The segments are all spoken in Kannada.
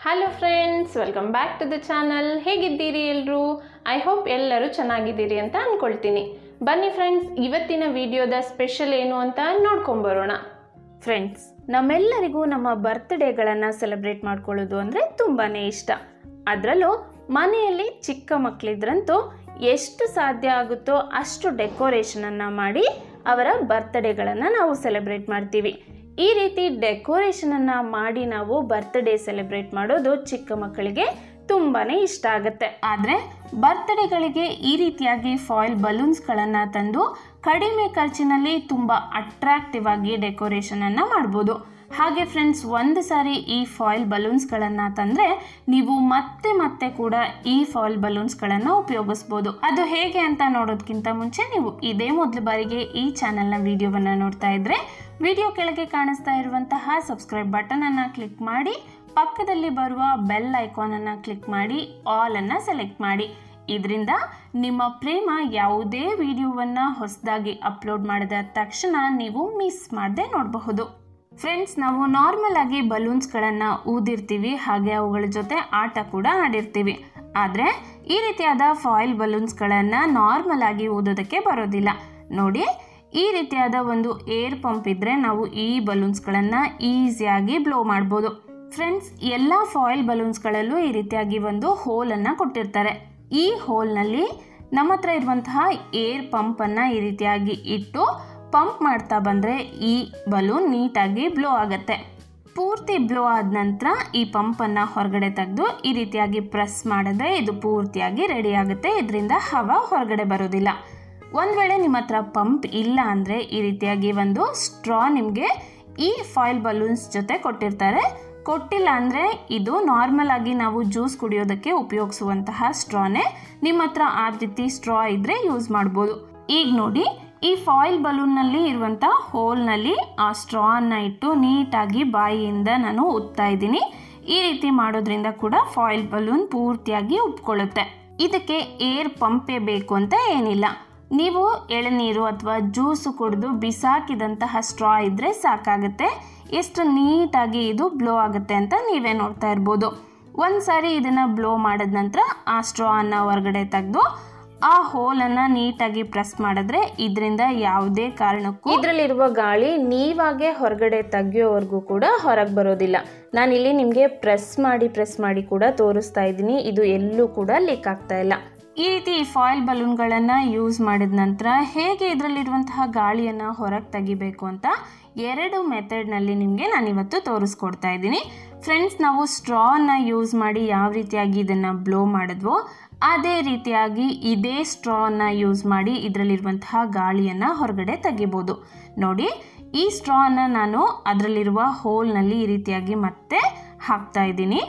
hello friends welcome back to the channel ಹೇಗಿದ್ದೀರಿ ಎಲ್ಲರೂ ಐ ಹೋಪ್ ಎಲ್ಲರೂ ಚೆನ್ನಾಗಿದ್ದೀರಿ ಅಂತ ಅಂದ್ಕೊಳ್ತೀನಿ ಬನ್ನಿ ಫ್ರೆಂಡ್ಸ್ ಇವತ್ತಿನ ವಿಡಿಯೋದ ಸ್ಪೆಷಲ್ ಏನು ಅಂತ ನೋಡ್ಕೊಂಬರೋಣ ಫ್ರೆಂಡ್ಸ್ ನಮ್ಮೆಲ್ಲರಿಗೂ ನಮ್ಮ ಬರ್ತ್ಡೇಗಳನ್ನು ಸೆಲೆಬ್ರೇಟ್ ಮಾಡ್ಕೊಳ್ಳೋದು ಅಂದರೆ ತುಂಬಾ ಇಷ್ಟ ಅದರಲ್ಲೂ ಮನೆಯಲ್ಲಿ ಚಿಕ್ಕ ಮಕ್ಕಳಿದ್ರಂತೂ ಎಷ್ಟು ಸಾಧ್ಯ ಆಗುತ್ತೋ ಅಷ್ಟು ಡೆಕೋರೇಷನನ್ನು ಮಾಡಿ ಅವರ ಬರ್ತ್ಡೇಗಳನ್ನು ನಾವು ಸೆಲೆಬ್ರೇಟ್ ಮಾಡ್ತೀವಿ ಈ ರೀತಿ ಡೆಕೋರೇಷನನ್ನು ಮಾಡಿ ನಾವು ಬರ್ತ್ಡೇ ಸೆಲೆಬ್ರೇಟ್ ಮಾಡೋದು ಚಿಕ್ಕ ಮಕ್ಕಳಿಗೆ ತುಂಬಾ ಇಷ್ಟ ಆಗುತ್ತೆ ಆದರೆ ಬರ್ತ್ಡೇಗಳಿಗೆ ಈ ರೀತಿಯಾಗಿ ಫಾಯಿಲ್ ಬಲೂನ್ಸ್ಗಳನ್ನು ತಂದು ಕಡಿಮೆ ಖರ್ಚಿನಲ್ಲಿ ತುಂಬ ಅಟ್ರಾಕ್ಟಿವ್ ಆಗಿ ಡೆಕೋರೇಷನನ್ನು ಮಾಡ್ಬೋದು ಹಾಗೆ ಫ್ರೆಂಡ್ಸ್ ಒಂದು ಸಾರಿ ಈ ಫಾಯಿಲ್ ಬಲೂನ್ಸ್ಗಳನ್ನು ತಂದರೆ ನೀವು ಮತ್ತೆ ಮತ್ತೆ ಕೂಡ ಈ ಫಾಯಿಲ್ ಬಲೂನ್ಸ್ಗಳನ್ನು ಉಪಯೋಗಿಸ್ಬೋದು ಅದು ಹೇಗೆ ಅಂತ ನೋಡೋದಕ್ಕಿಂತ ಮುಂಚೆ ನೀವು ಇದೇ ಮೊದಲ ಬಾರಿಗೆ ಈ ಚಾನಲ್ನ ವಿಡಿಯೋವನ್ನು ನೋಡ್ತಾ ಇದ್ರೆ ವಿಡಿಯೋ ಕೆಳಗೆ ಕಾಣಿಸ್ತಾ ಇರುವಂತಹ ಸಬ್ಸ್ಕ್ರೈಬ್ ಬಟನನ್ನು ಕ್ಲಿಕ್ ಮಾಡಿ ಪಕ್ಕದಲ್ಲಿ ಬರುವ ಬೆಲ್ ಐಕಾನನ್ನು ಕ್ಲಿಕ್ ಮಾಡಿ ಆಲನ್ನು ಸೆಲೆಕ್ಟ್ ಮಾಡಿ ಇದರಿಂದ ನಿಮ್ಮ ಪ್ರೇಮ ಯಾವುದೇ ವಿಡಿಯೋವನ್ನು ಹೊಸದಾಗಿ ಅಪ್ಲೋಡ್ ಮಾಡಿದ ತಕ್ಷಣ ನೀವು ಮಿಸ್ ಮಾಡದೆ ನೋಡಬಹುದು ಫ್ರೆಂಡ್ಸ್ ನಾವು ನಾರ್ಮಲ್ ಆಗಿ ಬಲೂನ್ಸ್ಗಳನ್ನು ಊದಿರ್ತೀವಿ ಹಾಗೆ ಅವುಗಳ ಜೊತೆ ಆಟ ಕೂಡ ಆಡಿರ್ತೀವಿ ಆದರೆ ಈ ರೀತಿಯಾದ ಫಾಯಿಲ್ ಬಲೂನ್ಸ್ಗಳನ್ನು ನಾರ್ಮಲ್ ಆಗಿ ಊದೋದಕ್ಕೆ ಬರೋದಿಲ್ಲ ನೋಡಿ ಈ ರೀತಿಯಾದ ಒಂದು ಏರ್ ಪಂಪ್ ಇದ್ದರೆ ನಾವು ಈ ಬಲೂನ್ಸ್ಗಳನ್ನು ಈಸಿಯಾಗಿ ಬ್ಲೋ ಮಾಡ್ಬೋದು ಫ್ರೆಂಡ್ಸ್ ಎಲ್ಲ ಫಾಯಿಲ್ ಬಲೂನ್ಸ್ಗಳಲ್ಲೂ ಈ ರೀತಿಯಾಗಿ ಒಂದು ಹೋಲನ್ನು ಕೊಟ್ಟಿರ್ತಾರೆ ಈ ಹೋಲ್ನಲ್ಲಿ ನಮ್ಮ ಹತ್ರ ಇರುವಂತಹ ಏರ್ ಪಂಪನ್ನು ಈ ರೀತಿಯಾಗಿ ಇಟ್ಟು ಪಂಪ್ ಮಾಡ್ತಾ ಬಂದರೆ ಈ ಬಲೂನ್ ನೀಟಾಗಿ ಬ್ಲೋ ಆಗುತ್ತೆ ಪೂರ್ತಿ ಬ್ಲೋ ಆದ ನಂತರ ಈ ಪಂಪನ್ನು ಹೊರಗಡೆ ತೆಗೆದು ಈ ರೀತಿಯಾಗಿ ಪ್ರೆಸ್ ಮಾಡಿದ್ರೆ ಇದು ಪೂರ್ತಿಯಾಗಿ ರೆಡಿ ಆಗುತ್ತೆ ಇದರಿಂದ ಹವಾ ಹೊರಗಡೆ ಬರೋದಿಲ್ಲ ಒಂದು ವೇಳೆ ನಿಮ್ಮ ಹತ್ರ ಪಂಪ್ ಇಲ್ಲ ಅಂದರೆ ಈ ರೀತಿಯಾಗಿ ಒಂದು ಸ್ಟ್ರಾ ನಿಮಗೆ ಈ ಫಾಯಿಲ್ ಬಲೂನ್ಸ್ ಜೊತೆ ಕೊಟ್ಟಿರ್ತಾರೆ ಕೊಟ್ಟಿಲ್ಲ ಅಂದರೆ ಇದು ನಾರ್ಮಲ್ ಆಗಿ ನಾವು ಜ್ಯೂಸ್ ಕುಡಿಯೋದಕ್ಕೆ ಉಪಯೋಗಿಸುವಂತಹ ಸ್ಟ್ರಾನೇ ನಿಮ್ಮ ಹತ್ರ ಆ ರೀತಿ ಸ್ಟ್ರಾ ಇದ್ದರೆ ಯೂಸ್ ಮಾಡ್ಬೋದು ಈಗ ನೋಡಿ ಈ ಫಾಯಿಲ್ ಬಲೂನ್ನಲ್ಲಿ ಇರುವಂಥ ಹೋಲ್ನಲ್ಲಿ ಆ ಸ್ಟ್ರಾನ ಇಟ್ಟು ನೀಟಾಗಿ ಬಾಯಿಯಿಂದ ನಾನು ಉತ್ತಾ ಇದ್ದೀನಿ ಈ ರೀತಿ ಮಾಡೋದ್ರಿಂದ ಕೂಡ ಫಾಯಿಲ್ ಬಲೂನ್ ಪೂರ್ತಿಯಾಗಿ ಉಪ್ಕೊಳ್ಳುತ್ತೆ ಇದಕ್ಕೆ ಏರ್ ಪಂಪೇ ಬೇಕು ಅಂತ ಏನಿಲ್ಲ ನೀವು ಎಳನೀರು ಅಥವಾ ಜ್ಯೂಸು ಕುಡಿದು ಬಿಸಾಕಿದಂತಹ ಸ್ಟ್ರಾ ಇದ್ದರೆ ಸಾಕಾಗುತ್ತೆ ಎಷ್ಟು ನೀಟಾಗಿ ಇದು ಬ್ಲೋ ಆಗುತ್ತೆ ಅಂತ ನೀವೇ ನೋಡ್ತಾ ಇರ್ಬೋದು ಒಂದು ಸಾರಿ ಇದನ್ನು ಬ್ಲೋ ಮಾಡಿದ ನಂತರ ಆ ಸ್ಟ್ರಾನ ಹೊರಗಡೆ ತೆಗೆದು ಆ ಹೋಲನ್ನು ನೀಟಾಗಿ ಪ್ರೆಸ್ ಮಾಡಿದ್ರೆ ಇದರಿಂದ ಯಾವುದೇ ಕಾರಣಕ್ಕೂ ಇದರಲ್ಲಿರುವ ಗಾಳಿ ನೀವಾಗೆ ಹೊರಗಡೆ ತೆಗಿಯೋವರೆಗೂ ಕೂಡ ಹೊರಗೆ ಬರೋದಿಲ್ಲ ನಾನಿಲ್ಲಿ ನಿಮಗೆ ಪ್ರೆಸ್ ಮಾಡಿ ಪ್ರೆಸ್ ಮಾಡಿ ಕೂಡ ತೋರಿಸ್ತಾ ಇದ್ದೀನಿ ಇದು ಎಲ್ಲೂ ಕೂಡ ಲೀಕ್ ಆಗ್ತಾ ಇಲ್ಲ ಈ ರೀತಿ ಫಾಯಿಲ್ ಬಲೂನ್ಗಳನ್ನು ಯೂಸ್ ಮಾಡಿದ ನಂತರ ಹೇಗೆ ಇದರಲ್ಲಿರುವಂತಹ ಗಾಳಿಯನ್ನು ಹೊರಗೆ ತೆಗಿಬೇಕು ಅಂತ ಎರಡು ಮೆಥಡ್ನಲ್ಲಿ ನಿಮಗೆ ನಾನಿವತ್ತು ತೋರಿಸ್ಕೊಡ್ತಾ ಇದ್ದೀನಿ ಫ್ರೆಂಡ್ಸ್ ನಾವು ಸ್ಟ್ರಾನ ಯೂಸ್ ಮಾಡಿ ಯಾವ ರೀತಿಯಾಗಿ ಇದನ್ನು ಬ್ಲೋ ಮಾಡಿದ್ವೋ ಅದೇ ರೀತಿಯಾಗಿ ಇದೇ ಸ್ಟ್ರಾನ ಯೂಸ್ ಮಾಡಿ ಇದರಲ್ಲಿರುವಂತಹ ಗಾಳಿಯನ್ನು ಹೊರಗಡೆ ತೆಗಿಬೋದು ನೋಡಿ ಈ ಸ್ಟ್ರಾನ ನಾನು ಅದರಲ್ಲಿರುವ ಹೋಲ್ನಲ್ಲಿ ಈ ರೀತಿಯಾಗಿ ಮತ್ತೆ ಹಾಕ್ತಾ ಇದ್ದೀನಿ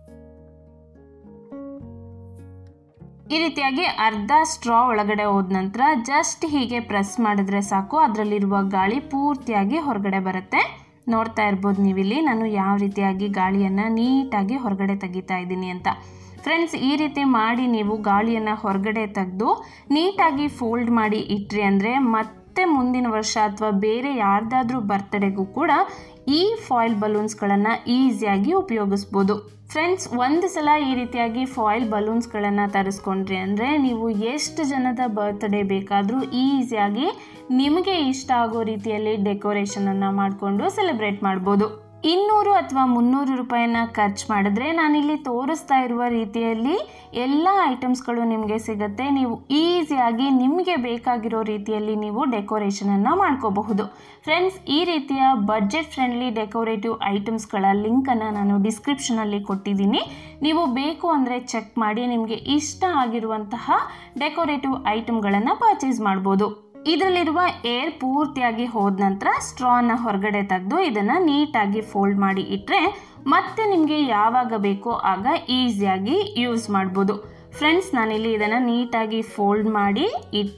ಈ ರೀತಿಯಾಗಿ ಅರ್ಧ ಸ್ಟ್ರಾ ಒಳಗಡೆ ಹೋದ ನಂತರ ಜಸ್ಟ್ ಹೀಗೆ ಪ್ರೆಸ್ ಮಾಡಿದ್ರೆ ಸಾಕು ಅದರಲ್ಲಿರುವ ಗಾಳಿ ಪೂರ್ತಿಯಾಗಿ ಹೊರಗಡೆ ಬರುತ್ತೆ ನೋಡ್ತಾ ಇರ್ಬೋದು ನೀವಿಲ್ಲಿ ನಾನು ಯಾವ ರೀತಿಯಾಗಿ ಗಾಳಿಯನ್ನು ನೀಟಾಗಿ ಹೊರಗಡೆ ತೆಗಿತಾ ಇದ್ದೀನಿ ಅಂತ ಫ್ರೆಂಡ್ಸ್ ಈ ರೀತಿ ಮಾಡಿ ನೀವು ಗಾಳಿಯನ್ನು ಹೊರಗಡೆ ತೆಗೆದು ನೀಟಾಗಿ ಫೋಲ್ಡ್ ಮಾಡಿ ಇಟ್ರಿ ಅಂದರೆ ಮತ್ತೆ ಮುಂದಿನ ವರ್ಷ ಅಥವಾ ಬೇರೆ ಯಾರ್ದಾದ್ರೂ ಬರ್ತ್ಡೇಗೂ ಕೂಡ ಈ ಫಾಯಿಲ್ ಬಲೂನ್ಸ್ಗಳನ್ನು ಈಸಿಯಾಗಿ ಉಪಯೋಗಿಸ್ಬೋದು ಫ್ರೆಂಡ್ಸ್ ಒಂದು ಸಲ ಈ ರೀತಿಯಾಗಿ ಫಾಯಿಲ್ ಬಲೂನ್ಸ್ಗಳನ್ನು ತರಿಸ್ಕೊಂಡ್ರಿ ಅಂದರೆ ನೀವು ಎಷ್ಟು ಜನದ ಬರ್ತ್ಡೇ ಬೇಕಾದರೂ ಈಸಿಯಾಗಿ ನಿಮಗೆ ಇಷ್ಟ ಆಗೋ ರೀತಿಯಲ್ಲಿ ಡೆಕೋರೇಷನನ್ನು ಮಾಡಿಕೊಂಡು ಸೆಲೆಬ್ರೇಟ್ ಮಾಡ್ಬೋದು ಇನ್ನೂರು ಅಥವಾ ಮುನ್ನೂರು ರೂಪಾಯಿನ ಖರ್ಚು ಮಾಡಿದ್ರೆ ನಾನಿಲ್ಲಿ ತೋರಿಸ್ತಾ ಇರುವ ರೀತಿಯಲ್ಲಿ ಎಲ್ಲ ಐಟಮ್ಸ್ಗಳು ನಿಮಗೆ ಸಿಗುತ್ತೆ ನೀವು ಈಸಿಯಾಗಿ ನಿಮಗೆ ಬೇಕಾಗಿರೋ ರೀತಿಯಲ್ಲಿ ನೀವು ಡೆಕೋರೇಷನನ್ನು ಮಾಡ್ಕೋಬಹುದು ಫ್ರೆಂಡ್ಸ್ ಈ ರೀತಿಯ ಬಡ್ಜೆಟ್ ಫ್ರೆಂಡ್ಲಿ ಡೆಕೋರೇಟಿವ್ ಐಟಮ್ಸ್ಗಳ ಲಿಂಕನ್ನು ನಾನು ಡಿಸ್ಕ್ರಿಪ್ಷನಲ್ಲಿ ಕೊಟ್ಟಿದ್ದೀನಿ ನೀವು ಬೇಕು ಅಂದರೆ ಚೆಕ್ ಮಾಡಿ ನಿಮಗೆ ಇಷ್ಟ ಆಗಿರುವಂತಹ ಡೆಕೋರೇಟಿವ್ ಐಟಮ್ಗಳನ್ನು ಪರ್ಚೇಸ್ ಮಾಡ್ಬೋದು ಇದರಲ್ಲಿರುವ ಏರ್ ಪೂರ್ತಿಯಾಗಿ ಹೋದ ನಂತರ ಸ್ಟ್ರಾನ ಹೊರಗಡೆ ತೆಗೆದು ಇದನ್ನು ನೀಟಾಗಿ ಫೋಲ್ಡ್ ಮಾಡಿ ಇಟ್ಟರೆ ಮತ್ತೆ ನಿಮಗೆ ಯಾವಾಗ ಬೇಕೋ ಆಗ ಈಸಿಯಾಗಿ ಯೂಸ್ ಮಾಡ್ಬೋದು ಫ್ರೆಂಡ್ಸ್ ನಾನಿಲ್ಲಿ ಇದನ್ನು ನೀಟಾಗಿ ಫೋಲ್ಡ್ ಮಾಡಿ ಇಟ್ಟು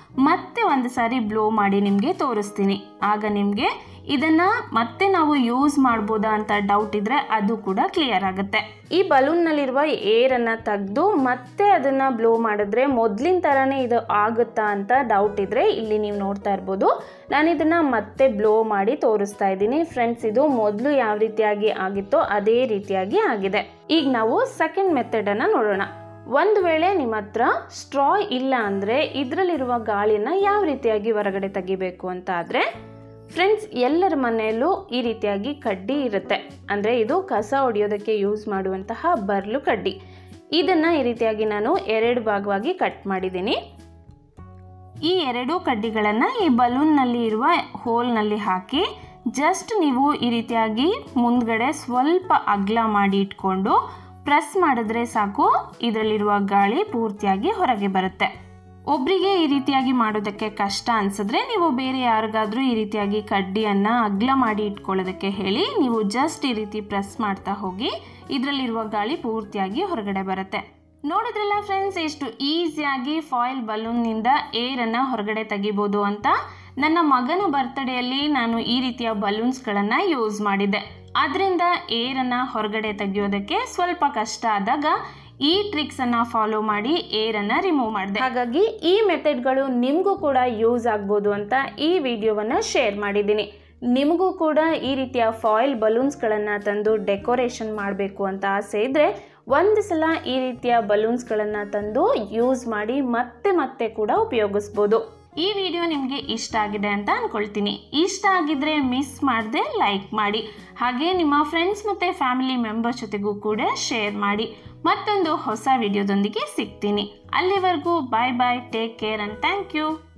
ಮತ್ತೆ ಒಂದು ಸಾರಿ ಬ್ಲೋ ಮಾಡಿ ನಿಮಗೆ ತೋರಿಸ್ತೀನಿ ಆಗ ನಿಮಗೆ ಇದನ್ನು ಮತ್ತೆ ನಾವು ಯೂಸ್ ಮಾಡ್ಬೋದಾ ಅಂತ ಡೌಟ್ ಇದ್ದರೆ ಅದು ಕೂಡ ಕ್ಲಿಯರ್ ಆಗುತ್ತೆ ಈ ಬಲೂನ್ನಲ್ಲಿರುವ ಏರನ್ನು ತೆಗೆದು ಮತ್ತೆ ಅದನ್ನು ಬ್ಲೋ ಮಾಡಿದ್ರೆ ಮೊದಲಿನ ಥರನೇ ಇದು ಆಗುತ್ತಾ ಅಂತ ಡೌಟ್ ಇದ್ದರೆ ಇಲ್ಲಿ ನೀವು ನೋಡ್ತಾ ಇರ್ಬೋದು ನಾನು ಇದನ್ನು ಮತ್ತೆ ಬ್ಲೋ ಮಾಡಿ ತೋರಿಸ್ತಾ ಇದ್ದೀನಿ ಫ್ರೆಂಡ್ಸ್ ಇದು ಮೊದಲು ಯಾವ ರೀತಿಯಾಗಿ ಆಗಿತ್ತೋ ಅದೇ ರೀತಿಯಾಗಿ ಆಗಿದೆ ಈಗ ನಾವು ಸೆಕೆಂಡ್ ಮೆಥಡನ್ನು ನೋಡೋಣ ಒಂದು ವೇಳೆ ನಿಮ್ಮ ಹತ್ರ ಸ್ಟ್ರಾ ಇಲ್ಲ ಅಂದರೆ ಇದರಲ್ಲಿರುವ ಗಾಳಿನ ಯಾವ ರೀತಿಯಾಗಿ ಹೊರಗಡೆ ತೆಗಿಬೇಕು ಅಂತ ಆದರೆ ಫ್ರೆಂಡ್ಸ್ ಎಲ್ಲರ ಮನೆಯಲ್ಲೂ ಈ ರೀತಿಯಾಗಿ ಕಡ್ಡಿ ಇರುತ್ತೆ ಅಂದರೆ ಇದು ಕಸ ಹೊಡೆಯೋದಕ್ಕೆ ಯೂಸ್ ಮಾಡುವಂತಹ ಬರ್ಲು ಕಡ್ಡಿ ಇದನ್ನು ಈ ರೀತಿಯಾಗಿ ನಾನು ಎರಡು ಭಾಗವಾಗಿ ಕಟ್ ಮಾಡಿದ್ದೀನಿ ಈ ಎರಡೂ ಕಡ್ಡಿಗಳನ್ನು ಈ ಬಲೂನ್ನಲ್ಲಿ ಇರುವ ಹೋಲ್ನಲ್ಲಿ ಹಾಕಿ ಜಸ್ಟ್ ನೀವು ಈ ರೀತಿಯಾಗಿ ಮುಂದ್ಗಡೆ ಸ್ವಲ್ಪ ಅಗ್ಲ ಮಾಡಿ ಇಟ್ಕೊಂಡು ಪ್ರೆಸ್ ಮಾಡಿದ್ರೆ ಸಾಕು ಇದರಲ್ಲಿರುವ ಗಾಳಿ ಪೂರ್ತಿಯಾಗಿ ಹೊರಗೆ ಬರುತ್ತೆ ಒಬ್ಬರಿಗೆ ಈ ರೀತಿಯಾಗಿ ಮಾಡೋದಕ್ಕೆ ಕಷ್ಟ ಅನ್ಸಿದ್ರೆ ನೀವು ಬೇರೆ ಯಾರಿಗಾದ್ರೂ ಈ ರೀತಿಯಾಗಿ ಕಡ್ಡಿಯನ್ನು ಅಗ್ಲ ಮಾಡಿ ಇಟ್ಕೊಳ್ಳೋದಕ್ಕೆ ಹೇಳಿ ನೀವು ಜಸ್ಟ್ ಈ ರೀತಿ ಪ್ರೆಸ್ ಮಾಡ್ತಾ ಹೋಗಿ ಇದರಲ್ಲಿರುವ ಗಾಳಿ ಪೂರ್ತಿಯಾಗಿ ಹೊರಗಡೆ ಬರುತ್ತೆ ನೋಡಿದ್ರಲ್ಲ ಫ್ರೆಂಡ್ಸ್ ಎಷ್ಟು ಈಸಿಯಾಗಿ ಫಾಯಿಲ್ ಬಲೂನ್ನಿಂದ ಏರನ್ನು ಹೊರಗಡೆ ತೆಗಿಬೋದು ಅಂತ ನನ್ನ ಮಗನ ಬರ್ತ್ಡೇಯಲ್ಲಿ ನಾನು ಈ ರೀತಿಯ ಬಲೂನ್ಸ್ಗಳನ್ನು ಯೂಸ್ ಮಾಡಿದ್ದೆ ಅದರಿಂದ ಏರನ್ನು ಹೊರಗಡೆ ತೆಗೆಯೋದಕ್ಕೆ ಸ್ವಲ್ಪ ಕಷ್ಟ ಆದಾಗ ಈ ಟ್ರಿಕ್ಸನ್ನು ಫಾಲೋ ಮಾಡಿ ಏರನ್ನು ರಿಮೂವ್ ಮಾಡಿದೆ ಹಾಗಾಗಿ ಈ ಮೆಥಡ್ಗಳು ನಿಮಗೂ ಕೂಡ ಯೂಸ್ ಆಗ್ಬೋದು ಅಂತ ಈ ವಿಡಿಯೋವನ್ನು ಶೇರ್ ಮಾಡಿದ್ದೀನಿ ನಿಮಗೂ ಕೂಡ ಈ ರೀತಿಯ ಫಾಯಿಲ್ ಬಲೂನ್ಸ್ಗಳನ್ನು ತಂದು ಡೆಕೋರೇಷನ್ ಮಾಡಬೇಕು ಅಂತ ಆಸೆ ಇದ್ದರೆ ಒಂದು ಸಲ ಈ ರೀತಿಯ ಬಲೂನ್ಸ್ಗಳನ್ನು ತಂದು ಯೂಸ್ ಮಾಡಿ ಮತ್ತೆ ಮತ್ತೆ ಕೂಡ ಉಪಯೋಗಿಸ್ಬೋದು ಈ ವಿಡಿಯೋ ನಿಮಗೆ ಇಷ್ಟ ಆಗಿದೆ ಅಂತ ಅಂದ್ಕೊಳ್ತೀನಿ ಇಷ್ಟ ಆಗಿದ್ರೆ ಮಿಸ್ ಮಾಡದೆ ಲೈಕ್ ಮಾಡಿ ಹಾಗೆ ನಿಮ್ಮ ಫ್ರೆಂಡ್ಸ್ ಮತ್ತು ಫ್ಯಾಮಿಲಿ ಮೆಂಬರ್ಸ್ ಜೊತೆಗೂ ಕೂಡ ಶೇರ್ ಮಾಡಿ ಮತ್ತೊಂದು ಹೊಸ ವಿಡಿಯೋದೊಂದಿಗೆ ಸಿಗ್ತೀನಿ ಅಲ್ಲಿವರೆಗೂ bye bye take care and thank you